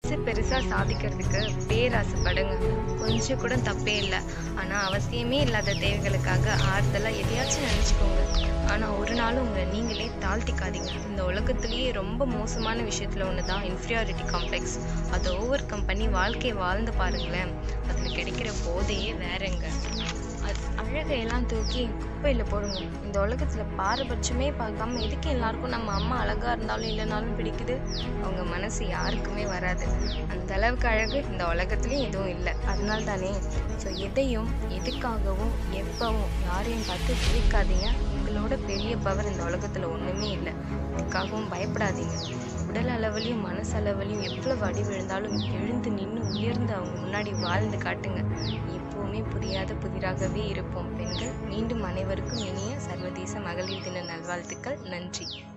நினச்சி பெருசாக சாதிக்கிறதுக்கு பேராசைப்படுங்க கொஞ்சம் கூட தப்பே இல்லை ஆனால் அவசியமே இல்லாத தேவைகளுக்காக ஆறுதலாக எதையாச்சும் நினச்சிக்கோங்க ஆனால் ஒரு நாளும் உங்களை நீங்களே தாழ்த்திக்காதீங்க இந்த உலகத்திலேயே ரொம்ப மோசமான விஷயத்தில் ஒன்று தான் இன்ஃபீரியாரிட்டி காம்ப்ளெக்ஸ் அதை ஓவர் கம் பண்ணி வாழ்க்கையை வாழ்ந்து பாருங்களேன் அதில் கிடைக்கிற போதையே வேறங்க அது அழகையெல்லாம் தூக்கி குப்பையில் போடுங்க இந்த உலகத்தில் பாரபட்சமே பார்க்காம எதுக்கு எல்லாருக்கும் நம்ம அம்மா அழகாக இருந்தாலும் இல்லைனாலும் பிடிக்குது அவங்க மனசு யாருக்குமே வராது அந்த அளவுக்கு அழகு இந்த உலகத்துலேயும் எதுவும் இல்லை அதனால தானே ஸோ எதையும் எதுக்காகவும் எப்பவும் யாரையும் பார்த்து பிடிக்காதீங்க உங்களோட பெரிய பவர் இந்த உலகத்தில் ஒன்றுமே இல்லை அதுக்காகவும் பயப்படாதீங்க உடல் அளவுலையும் மனசளவுலையும் எவ்வளவு அடி விழுந்தாலும் எழுந்து நின்று உயர்ந்து அவங்க முன்னாடி வாழ்ந்து காட்டுங்க எப்பவுமே புரியாத புதிராகவே இருப்போம் பெண்கள் மீண்டும் அனைவருக்கும் இனிய சர்வதேச மகளிர் தின நல்வாழ்த்துக்கள் நன்றி